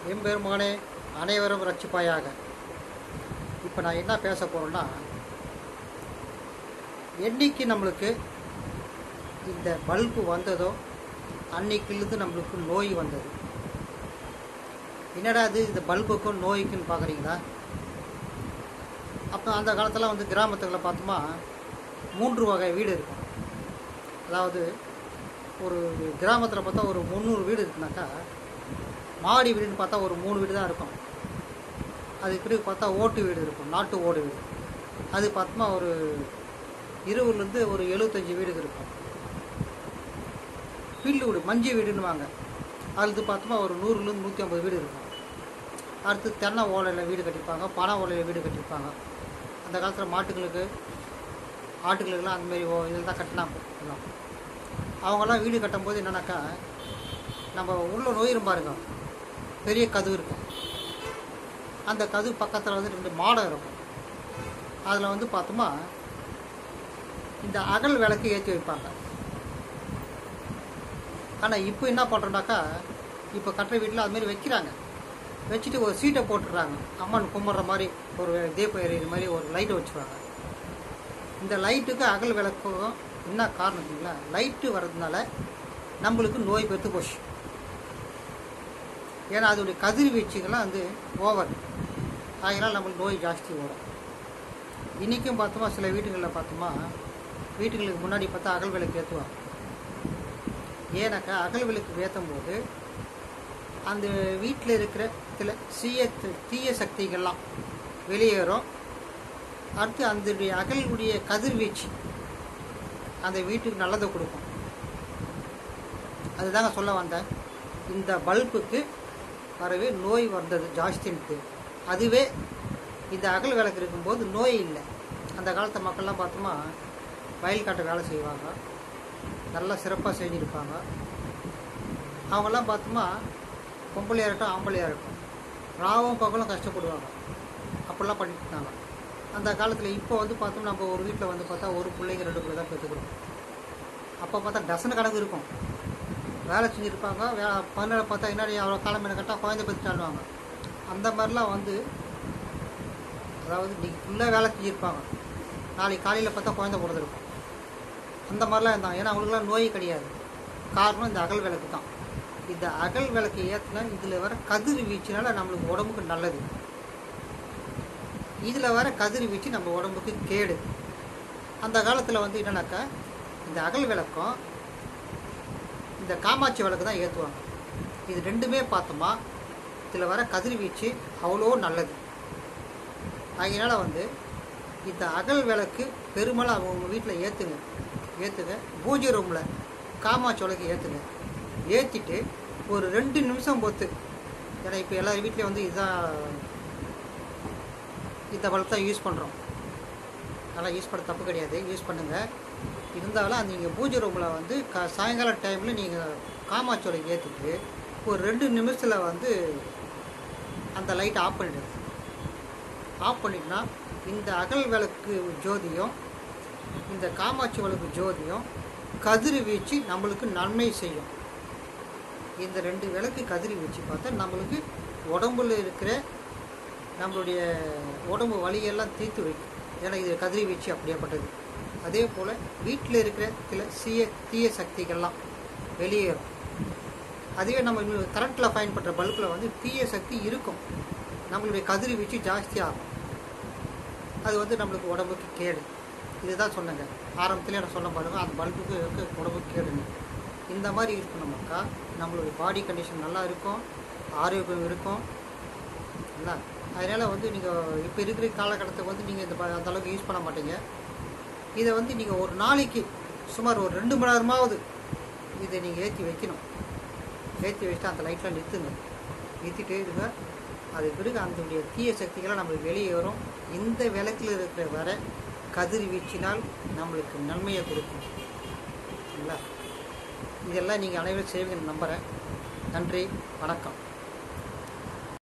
எம்பெருமானே அனைவரும் ரட்சிப்பாயாக இப்போ நான் என்ன பேச போகிறேன்னா என்னைக்கு நம்மளுக்கு இந்த பல்பு வந்ததோ அன்னைக்கிலிருந்து நம்மளுக்கு நோய் வந்தது என்னடா இது இந்த பல்புக்கும் நோய்க்குன்னு பார்க்குறீங்களா அப்போ அந்த காலத்தில் வந்து கிராமத்துகளில் பார்த்தோமா மூன்று வகை வீடு இருக்கும் அதாவது ஒரு கிராமத்தில் பார்த்தா ஒரு முந்நூறு வீடு இருக்குனாக்கா மாடி வீடுன்னு பார்த்தா ஒரு மூணு வீடு தான் இருக்கும் அதுக்கு பிறகு பார்த்தா ஓட்டு வீடு இருக்கும் நாட்டு ஓடு வீடு அது பார்த்தோமா ஒரு இருபதுலேருந்து ஒரு எழுபத்தஞ்சி வீடு இருக்கும் பில்லு வீடு மஞ்சு வீடுன்னு வாங்க அது பார்த்தோமா ஒரு நூறுலேருந்து நூற்றி ஐம்பது வீடு இருக்கும் அடுத்து தென்னை ஓலையில் வீடு கட்டியிருப்பாங்க பனை ஓலையில் வீடு கட்டியிருப்பாங்க அந்த காலத்தில் மாட்டுகளுக்கு ஆட்டுகளுக்கெல்லாம் அந்தமாரி ஓ இதில் தான் கட்டினாங்க எல்லாம் அவங்கெல்லாம் வீடு கட்டும்போது என்னன்னாக்கா நம்ம உள்ள நோயிரும் பாருங்க பெரிய கதவு இருக்கும் அந்த கதவு பக்கத்தில் வந்து ரெண்டு மாடம் இருக்கும் அதில் வந்து பார்த்தோமா இந்த அகல் விளக்கு ஏற்றி வைப்பாங்க ஆனால் இப்போ என்ன பண்ணுறோம்னாக்கா இப்போ கட்டுற வீட்டில் அதுமாரி வைக்கிறாங்க வச்சுட்டு ஒரு சீட்டை போட்டுடுறாங்க அம்மன் கும்பிட்ற மாதிரி ஒரு தீபம் எறிகிற மாதிரி ஒரு லைட்டை வச்சுருவாங்க இந்த லைட்டுக்கு அகல் விளக்கும் என்ன காரணம் இருக்குங்களா லைட்டு வர்றதுனால நம்மளுக்கு நோய் பெற்று போச்சு ஏன்னா அதோடைய கதிர்வீச்சுகள்லாம் வந்து ஓவர் அதனால் நம்மளுக்கு நோய் ஜாஸ்தி வரும் இன்றைக்கும் பார்த்தோமா சில வீட்டுகளில் பார்த்தோமா வீட்டுகளுக்கு முன்னாடி பார்த்தா அகல் விளக்கு ஏற்றுவாங்க ஏன்னாக்கா அகல் விளக்கு ஏற்றும் போது அந்த வீட்டில் இருக்கிற சில சீய தீய சக்திகள்லாம் வெளியேறும் அடுத்து அந்த அகலுடைய கதிர்வீச்சு அந்த வீட்டுக்கு நல்லதை கொடுக்கும் அதுதாங்க சொல்ல வந்தேன் இந்த பல்புக்கு வரவே நோய் வந்தது ஜாஸ்தின்ட்டு அதுவே இந்த அகல் விளக்கு இருக்கும்போது நோய் இல்லை அந்த காலத்து மக்கள்லாம் பார்த்தோமா வயல் காட்ட வேலை செய்வாங்க நல்லா சிறப்பாக செஞ்சுருப்பாங்க அவங்கெல்லாம் பார்த்தோமா பொம்பளையாக இருக்கட்டும் ஆம்பளையாக இருக்கட்டும் ராவும் பகலும் கஷ்டப்படுவாங்க அப்படிலாம் பண்ணிட்டு இருந்தாங்க அந்த காலத்தில் இப்போ வந்து பார்த்தோம் நம்ம ஒரு வீட்டில் வந்து பார்த்தா ஒரு பிள்ளைங்க ரெண்டு பிள்ளை தான் பெற்றுக்கிறோம் அப்போ பார்த்தா டசன் கணக்கு இருக்கும் வேலை செஞ்சுருப்பாங்க வே பதினேழு பார்த்தா என்னடி அவ்வளோ காலம் என்ன கட்டால் குழந்தை பெற்றுட்டாடுவாங்க அந்த மாதிரிலாம் வந்து அதாவது இன்னைக்கு ஃபுல்லாக வேலை செஞ்சுருப்பாங்க நாளைக்கு காலையில் பார்த்தா குழந்தை பிறந்திருக்கும் அந்த மாதிரிலாம் இருந்தாங்க ஏன்னா அவங்களுக்குலாம் நோய் கிடையாது காரணம் இந்த அகல் விளக்கு தான் இந்த அகல் விளக்கு ஏற்றினா இதில் வர கதிர் வீச்சுனால நம்மளுக்கு உடம்புக்கு நல்லது இதில் வர கதிர் வீச்சு நம்ம உடம்புக்கு கேடு அந்த காலத்தில் வந்து என்னன்னாக்கா இந்த அகல் விளக்கம் இந்த காமாட்சி விளக்கு தான் ஏற்றுவாங்க இது ரெண்டுமே பார்த்தோமா இதில் வர கதிர்வீச்சு அவ்வளோ நல்லது அதனால் வந்து இந்த அகல் விளக்கு பெருமளவு அவங்க வீட்டில் ஏற்றுங்க ஏற்றுங்க பூஜை ரூமில் காமாட்சி விளக்கு ஏற்றுங்க ஏற்றிட்டு ஒரு ரெண்டு நிமிஷம் பொத்து ஏன்னா இப்போ எல்லார் வீட்லேயும் வந்து இதுதான் இந்த பல்ப் தான் யூஸ் பண்ணுறோம் அதெல்லாம் யூஸ் பண்ண தப்பு கிடையாது யூஸ் பண்ணுங்கள் இருந்தாலும் அந்த நீங்கள் பூஜை ரூமில் வந்து க சாயங்கால டைமில் நீங்கள் காமாச்சோலை ஏற்றிட்டு ஒரு ரெண்டு நிமிஷத்தில் வந்து அந்த லைட்டை ஆஃப் பண்ணிடுது ஆஃப் பண்ணிட்டுனா இந்த அகல் விளக்கு ஜோதியும் இந்த காமாட்சி விளக்கு ஜோதியும் கதிர் வீச்சு நம்மளுக்கு நன்மை செய்யும் இந்த ரெண்டு விளக்கு கதிர் வீச்சு பார்த்தா நம்மளுக்கு உடம்புல இருக்கிற நம்மளுடைய உடம்பு வலியெல்லாம் தீர்த்து வைக்கும் ஏன்னா இது கதிரி வீச்சு அப்படியேப்பட்டது அதே போல் வீட்டில் இருக்கிற சில சீய தீய சக்திகள்லாம் வெளியேறும் அதுவே நம்ம கரண்ட்டில் பயன்படுற பல்பில் வந்து தீய சக்தி இருக்கும் நம்மளுடைய கதிரி வீச்சு ஜாஸ்தி ஆகும் அது வந்து நம்மளுக்கு உடம்புக்கு கேடு இதுதான் சொன்னேங்க ஆரம்பத்திலே நான் சொன்ன பாருங்க அந்த பல்புக்கு இருக்க உடம்புக்கு கேடுங்க இந்த மாதிரி இருக்கணுமாக்கா நம்மளுடைய பாடி கண்டிஷன் நல்லா இருக்கும் ஆரோக்கியம் இருக்கும் இல்லை அதனால் வந்து நீங்கள் இப்போ இருக்கிற காலகட்டத்தை வந்து நீங்கள் இந்த ப- அந்த அளவுக்கு யூஸ் பண்ண மாட்டீங்க இதை வந்து நீங்கள் ஒரு நாளைக்கு சுமார் ஒரு ரெண்டு மணி நேரமாவது இதை நீங்கள் ஏற்றி வைக்கணும் ஏற்றி வச்சுட்டு அந்த லைட்லாம் நிறுத்துங்க நிறுத்திட்டே இருங்க அது பிறகு அதனுடைய தீய சக்திகள்லாம் நம்மளுக்கு வெளியே வரும் இந்த விளக்கில் இருக்கிற வர கதிர் வீச்சினால் நம்மளுக்கு நன்மையை கொடுக்கும் சரிங்களா இதெல்லாம் நீங்கள் அனைவரும் செய்வீங்கன்னு நம்புகிறேன் நன்றி வணக்கம்